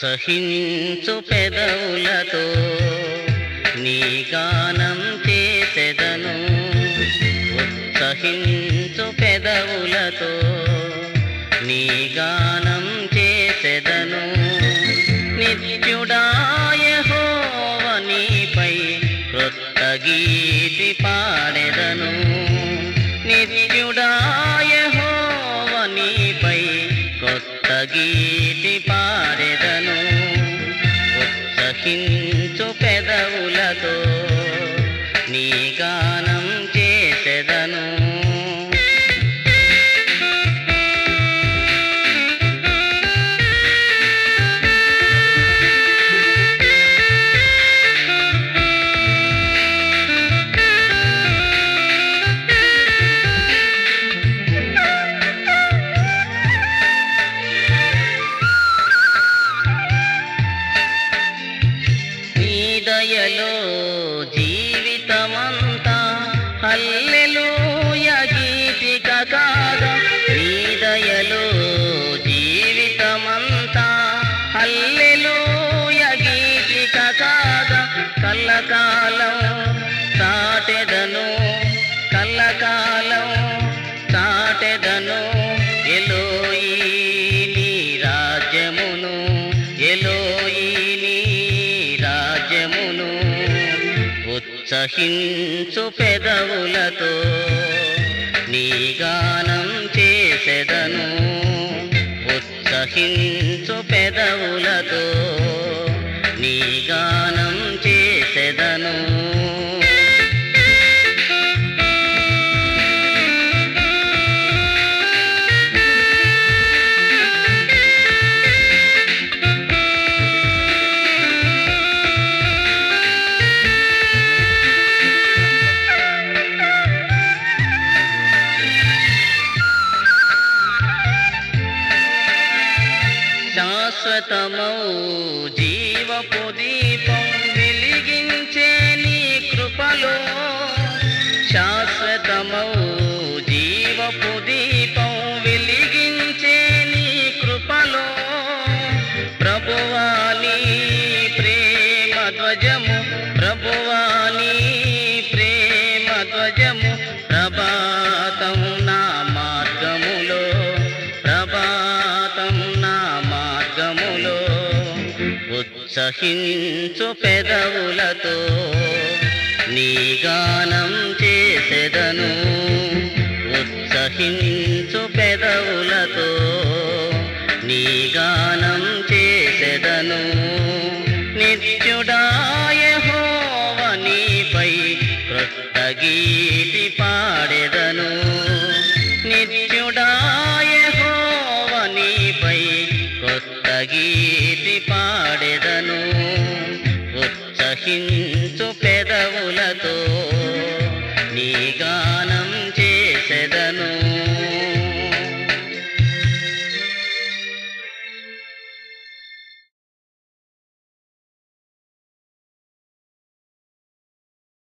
ఉత్సహించు పెదవులతో నీ గానం చేసెదను ఉత్సహించు పెదవులతో నీ గానం చేసెదను నిత్యుడాయ హోవ నీపై క్రొత్త గీతి పాడెదను నిత్యుడాయ హోవ నీపై కొత్త గీతి పాడెదను ఉత్సహించు పెదవులతో నీ గానం చేసెదను నీ దయలో జీవితమంతా హల్లెలూయ గీతిక కాగా నీ దయలో జీవితమంతా హల్లెలూయ గీతిక కాగా కల్లకాలం సాటెదను కల్లకాలం సాటెదను ఎలోయి నీ రాజ్యమును ఎలోయి నీ రాజ్యమును ఉత్సహించు పెదవులతో నీ గానం చేసెదను ఉత్సహించు పెదవులతో నీ గానం చేసెదను శాశ్వతమౌ జీవపు దీపం వెలిగించే నీ కృపలో శాశ్వతమౌ జీవపు దీపం వెలిగించే నీ కృపలో ప్రభువాని ప్రేమ ధ్వజము ప్రభువాని ప్రేమ ధ్వజము ప్రభాతం నా మార్గములో ప్రభాతం నా మార్గములో ఉత్సహించు పెదవులతో నీ గానం చేసెదను ఉత్సహించు పెదవులతో నీ గానం చేసెదను నిత్యుడాయ హోవ నీపై క్రొత్త గీతి పాడెదను నిత్యుడాయ హోవ నీపై కొత్త గీతి పాడెదను ఉత్సహించు పెదవులతో నీ గానం